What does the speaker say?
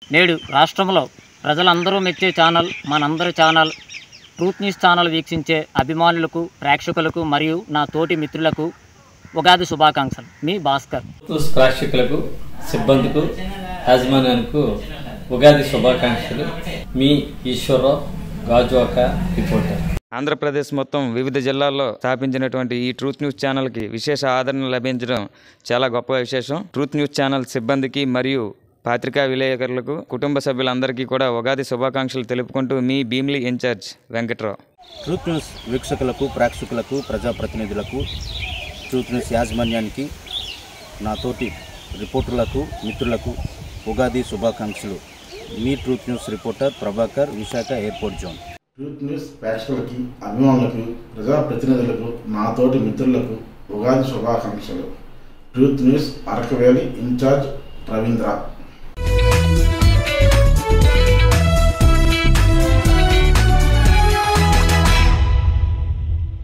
నేడు రాష్ట్రంలో ప్రజలందరూ మెచ్చే ఛానల్ మనందరి ఛానల్ ట్రూత్ న్యూస్ ఛానల్ వీక్షించే అభిమానులకు ప్రేక్షకులకు మరియు నా తోటి మిత్రులకు ఉగాది శుభాకాంక్షలు మీ భాస్కర్ న్యూస్ ప్రేక్షకులకు సిబ్బందికు యాజమాన్యానికి ఉగాది శుభాకాంక్షలు మీ ఈశ్వరరావు గాజువాక రిపోర్టర్ ఆంధ్రప్రదేశ్ మొత్తం వివిధ జిల్లాల్లో స్థాపించినటువంటి ఈ ట్రూత్ న్యూస్ ఛానల్కి విశేష ఆదరణ లభించడం చాలా గొప్ప విశేషం ట్రూత్ న్యూస్ ఛానల్ సిబ్బందికి మరియు పాత్రికా విలేకరులకు కుటుంబ సభ్యులందరికీ కూడా ఉగాది శుభాకాంక్షలు తెలుపుకుంటూ మీ Bheemili incharge Venkatrao truth news వీక్షకులకు ప్రేక్షకులకు ప్రజాప్రతినిధులకు ట్రూత్ న్యూస్ యాజమాన్యానికి నా తోటి రిపోర్టర్లకు మిత్రులకు ఉగాది శుభాకాంక్షలు మీ truth news reporter Prabhakar Visakha airport zone truth news ప్రేక్షకులకి అభిమానులకు ప్రజాప్రతినిధులకు నా తోటి మిత్రులకు ఉగాది శుభాకాంక్షలు truth news Araku Valley incharge Ravindra